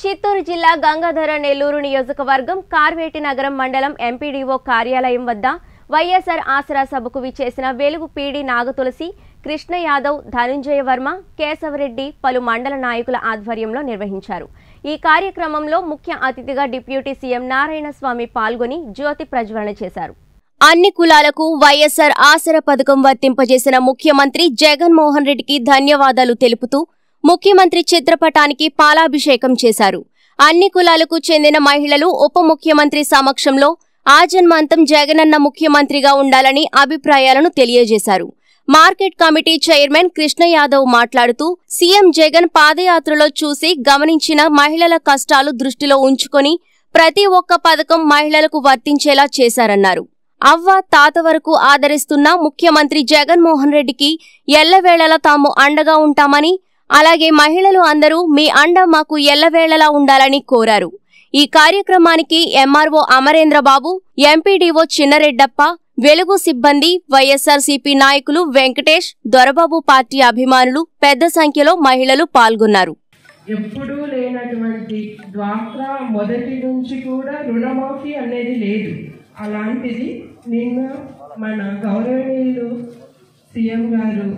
చిత్తూరు జిల్లా గంగాధర నెల్లూరు నియోజకవర్గం కార్వేటి నగరం మండలం ఎంపీడీఓ కార్యాలయం వద్ద వైఎస్ఆర్ ఆసరా సభకు విచ్చేసిన వెలుగు పీడి నాగతులసి కృష్ణ యాదవ్ ధనుంజయ వర్మ కేశవరెడ్డి పలు మండల నాయకుల ఆధ్వర్యంలో నిర్వహించారు ఈ కార్యక్రమంలో ముఖ్య అతిథిగా డిప్యూటీ సీఎం నారాయణస్వామి పాల్గొని జ్యోతి ప్రజ్వలన చేశారు అన్ని కులాలకు వైఎస్ఆర్ ఆసరా పథకం వర్తింపజేసిన ముఖ్యమంత్రి జగన్మోహన్ రెడ్డికి ధన్యవాదాలు తెలుపుతూ ముఖ్యమంత్రి చిత్రపటానికి పాలాభిషేకం చేశారు అన్ని కులాలకు చెందిన మహిళలు ఉప ముఖ్యమంత్రి సమక్షంలో ఆజన్మాంతం జగనన్న ముఖ్యమంత్రిగా ఉండాలని అభిప్రాయాలను తెలియజేశారు market committee chairman Krishna Yadav మాట్లాడుతూ సీఎం జగన్ పాదయాత్రలో చూసి గమనించిన మహిళల కష్టాలు దృష్టిలో ఉంచుకొని ప్రతి ఒక్క పథకం మహిళలకు వర్తించేలా చేశారన్నారు అవ్వ తాత వరకు ఆదరిస్తున్న ముఖ్యమంత్రి జగన్మోహన్ రెడ్డికి ఎల్లవేళలా తాము అండగా ఉంటామని అలాగే మహిళలు అందరూ మీ అండ మాకు ఎల్లవేళలా ఉండాలని కోరారు ఈ కార్యక్రమానికి ఎంఆర్ఓ అమరేంద్రబాబు ఎంపీడీఓ చిన్నరెడ్డప్ప వెలుగు సిబ్బంది వైఎస్ఆర్సీపీ నాయకులు వెంకటేష్ దొరబాబు పార్టీ అభిమానులు పెద్ద సంఖ్యలో మహిళలు పాల్గొన్నారు ఎప్పుడూ లేనటువంటి డ్వాక్రా మొదటి నుంచి కూడా రుణమాఫీ అనేది లేదు అలాంటిది నిన్న మన గౌరవనీయులు సీఎం గారు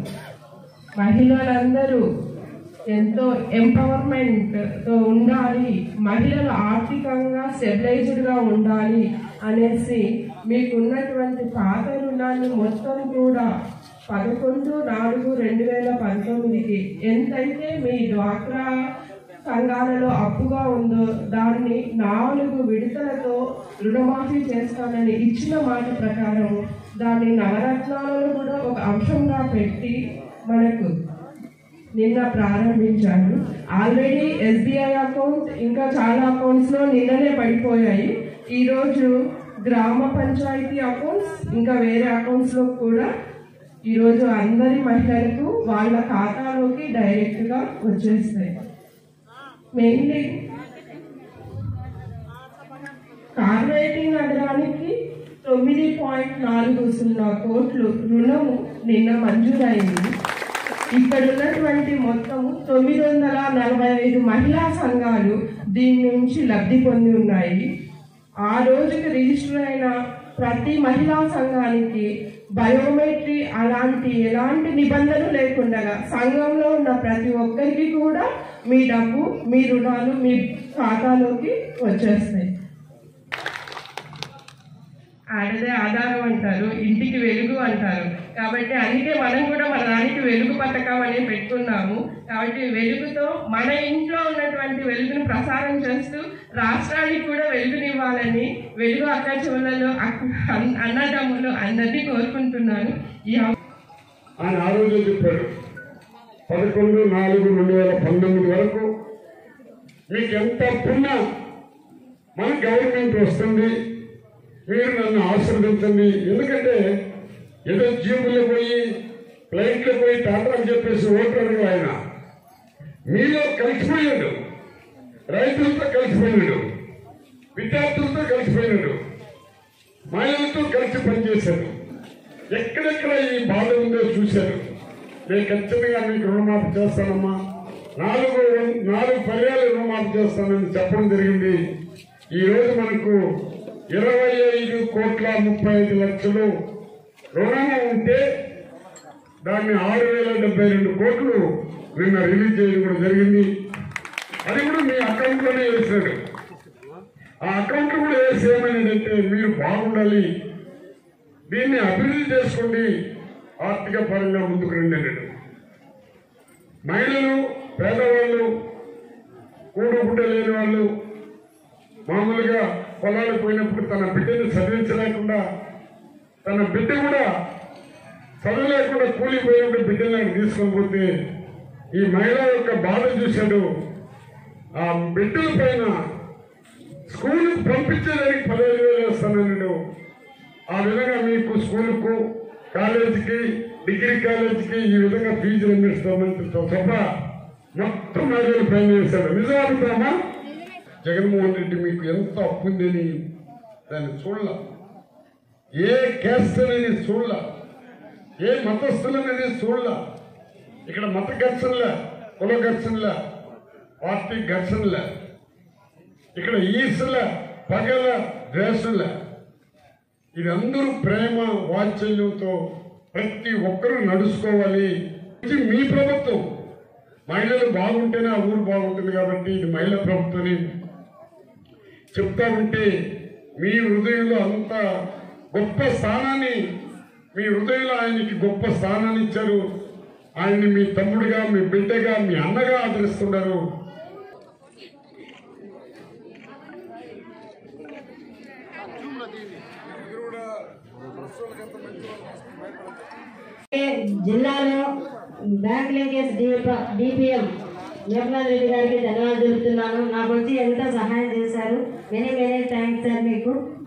మహిళలందరూ ఎంతో ఎంపవర్మెంట్తో ఉండాలి మహిళలు ఆర్థికంగా స్టెబిలైజ్డ్గా ఉండాలి అనేసి మీకున్నటువంటి పాత రుణాన్ని మొత్తం కూడా పదకొండు నాలుగు రెండు వేల పంతొమ్మిదికి ఎంతైతే మీ డ్వాక్రా సంఘాలలో అప్పుగా ఉందో దాన్ని నాలుగు విడతలతో రుణమాఫీ చేస్తానని ఇచ్చిన మాట ప్రకారం దాన్ని నవరత్నాలలో కూడా ఒక అంశంగా పెట్టి మనకు నిన్న ప్రారంభించారు ఆల్రెడీ ఎస్బీఐ అకౌంట్ ఇంకా చాలా అకౌంట్స్లో నిన్ననే పడిపోయాయి ఈరోజు గ్రామ పంచాయతీ అకౌంట్స్ ఇంకా వేరే అకౌంట్స్లో కూడా ఈరోజు అందరి మహిళలకు వాళ్ళ ఖాతాలోకి డైరెక్ట్గా వచ్చేస్తాయి మెయిన్లీ కార్వేటి నగరానికి తొమ్మిది పాయింట్ నాలుగు సున్నా కోట్లు రుణము నిన్న మంజూరైంది ఇక్కడ ఉన్నటువంటి మొత్తము తొమ్మిది వందల నలభై ఐదు మహిళా సంఘాలు దీని నుంచి లబ్ధి పొంది ఉన్నాయి ఆ రోజుకి రిజిస్టర్ అయిన ప్రతి మహిళా సంఘానికి బయోమెట్రీ అలాంటి ఎలాంటి నిబంధనలు లేకుండా సంఘంలో ఉన్న ప్రతి ఒక్కరికి కూడా మీ డబ్బు మీ రుణాలు మీ ఖాతాలోకి వచ్చేస్తాయి ఆడదే ఆధారం అంటారు ఇంటికి వెలుగు అంటారు కాబట్టి అందుకే మనం కూడా మన దానికి వెలుగు పథకం అనేది పెట్టుకున్నాము కాబట్టి వెలుగుతో మన ఇంట్లో ఉన్నటువంటి వెలుగును ప్రసారం చేస్తూ రాష్ట్రానికి కూడా వెలుగునివ్వాలని వెలుగు అక్క చెవులలో అన్నదమ్ములు అందరినీ కోరుకుంటున్నాను ఈ అవ- ఆయన ఆ రోజే చెప్పాడు పదకొండు నాలుగు రెండు వేల పంతొమ్మిది వరకు మీకు ఎంత పుణ్యం మన గవర్నమెంట్ వస్తుంది మీరు నన్ను ఆశీర్వదించండి ఎందుకంటే ఏదో జీబుల్లో పోయి ఫ్లైట్లో పోయి టాటా అని చెప్పేసి ఓటు అడిగి ఆయన మీలో కలిసిపోయాడు రైతులతో కలిసిపోయాడు విద్యార్థులతో కలిసిపోయాడు మహిళలతో కలిసి పనిచేశాడు ఎక్కడెక్కడ ఈ బాధ ఉందో చూశారు నేను ఖచ్చితంగా మీకు రుణమాఫీ చేస్తానమ్మా నాలుగు నాలుగు పర్యాలు రుణమాఫీ చేస్తానని చెప్పడం జరిగింది ఈ రోజు మనకు ఇరవై ఐదు కోట్ల ముప్పై ఐదు లక్షలు రుణం ఉంటే దాన్ని ఆరు వేల డెబ్బై రెండు కోట్లు నిన్న రిలీజ్ చేయడం కూడా జరిగింది అది కూడా మీ అకౌంట్లోనే వేసాడు ఆ అకౌంట్ కూడా వేసి ఏమైందంటే మీరు బాగుండాలి దీన్ని అభివృద్ధి చేసుకోండి ఆర్థిక పరంగా ముందుకు రండి అన్నాడు మహిళలు పేదవాళ్ళు కూడుగుడ్డ లేని వాళ్ళు మామూలుగా పొలాలకు పోయినప్పుడు తన బిడ్డను చదివించలేకుండా తన బిడ్డ కూడా చదవలేకుండా కూలిపోయినప్పుడు బిడ్డను ఆయన తీసుకొని పోతే ఈ మహిళ యొక్క బాధ చూశాడు ఆ బిడ్డల పైన స్కూల్కి పంపించేదానికి పదహైదు వేలు వేస్తానన్నాడు ఆ విధంగా మీకు స్కూల్కు కాలేజీకి డిగ్రీ కాలేజీకి ఈ విధంగా ఫీజులు అందిస్తామని సభ మొత్తం మహిళలు పైన వేశాడు నిజం అడుగుతామా జగన్మోహన్ రెడ్డి మీకు ఎంత అప్పు ఉందని దాన్ని చూడాల ఏ క్యాస్ట్ అనేది చూడాల ఏ మతస్థులనేది చూడాల ఇక్కడ మత ఘర్షణలే కుల ఘర్షణలే పార్టీ ఘర్షణలే ఇక్కడ ఈసుల పగల ద్వేషుల ఇది అందరూ ప్రేమ వాత్సల్యంతో ప్రతి ఒక్కరూ నడుచుకోవాలి ఇది మీ ప్రభుత్వం మహిళలు బాగుంటేనే ఆ ఊరు బాగుంటుంది కాబట్టి ఇది మహిళా ప్రభుత్వం చెప్తా ఉంటే మీ హృదయంలో అంత గొప్ప స్థానాన్ని మీ హృదయంలో ఆయనకి గొప్ప స్థానాన్ని ఇచ్చారు ఆయన్ని మీ తమ్ముడిగా మీ బిడ్డగా మీ అన్నగా ఆదరిస్తున్నారు జిల్లాలో bank linkage DPM Loknath Reddy గారికి ధన్యవాదాలు తెలుపుతున్నాను నాకు వచ్చి ఎంతో సహాయం చేశారు మెనీ మెనీ థ్యాంక్స్ సార్ మీకు